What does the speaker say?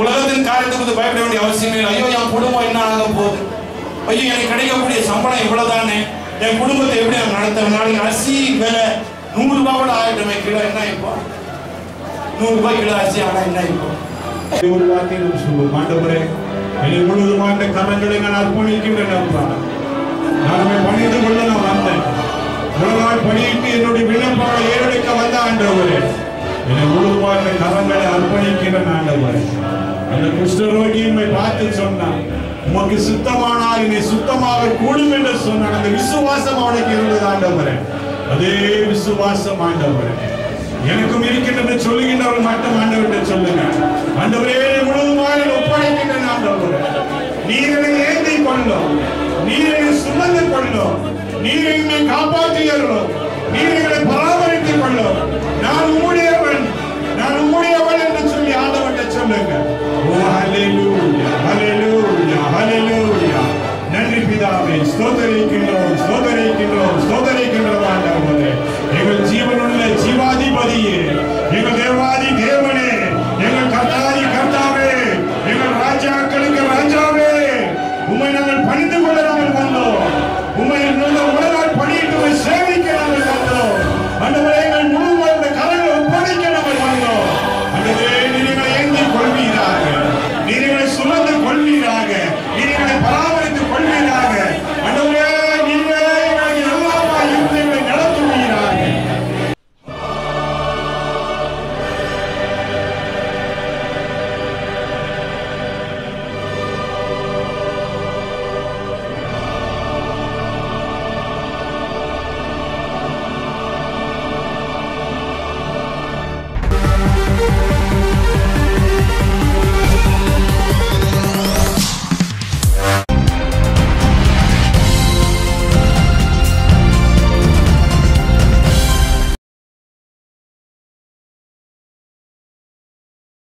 உலகத்தின் காரியத்தை குறித்து பயப்பட வேண்டிய அவசியம் இல்லை ஐயோ என் குடும்பம் என்ன ஆக போகுது ஐயோ எனக்கு கிடைக்கக்கூடிய சம்பளம் இவ்வளவுதானே என் குடும்பத்தை எப்படி நான் நடத்த நாளைக்கு அரிசி விலை நூறு ரூபாய் கூட ஆயிட்டமே கிலோ என்ன இப்போ நூறு ரூபாய் கிலோ அரிசி ஆனா என்ன இப்போ ஒரு வார்த்தை நாம் சொல்லுவோம் ஆண்டவரே என்னை முழுவதுமாக இந்த கரங்களை நான் அர்ப்பணிக்கின்றேன் அப்பா நான் உம்மை பணிந்து கொள்ள நான் வந்தேன் உலகால் பணியிட்டு என்னுடைய விண்ணப்பங்களை ஏறெடுக்க வந்த ஆண்டவரே என்னை முழுவதுமாக இந்த கரங்களை அர்ப்பணிக்கின்றேன் ஆண்டவரே அந்த குஷ்டரோகியின்மை பார்த்து சொன்னான் உமக்கு சுத்தமானால் என்னை சுத்தமாக கூடும் என்று சொன்னான் அந்த விசுவாசம் அவனுக்கு இருந்தது ஆண்டவரே அதே விசுவாசம் ஆண்டவரே எனக்கும் இருக்கின்றது சொல்லுகின்றவர் மட்டும் ஆண்டவர்கிட்ட சொல்லுங்க ஆண்டவரே முழுவதுமாக ஒப்படைக்கின்றன ஆண்டவரே நீர் என்னை ஏந்தி கொள்ளும் நீர் என்னை சுமந்து கொள்ளும் நீர் என்னை காப்பாற்றுகிறோம் நீர் என்னை பராமரித்துக் கொள்ளும் நான் உம்முடைய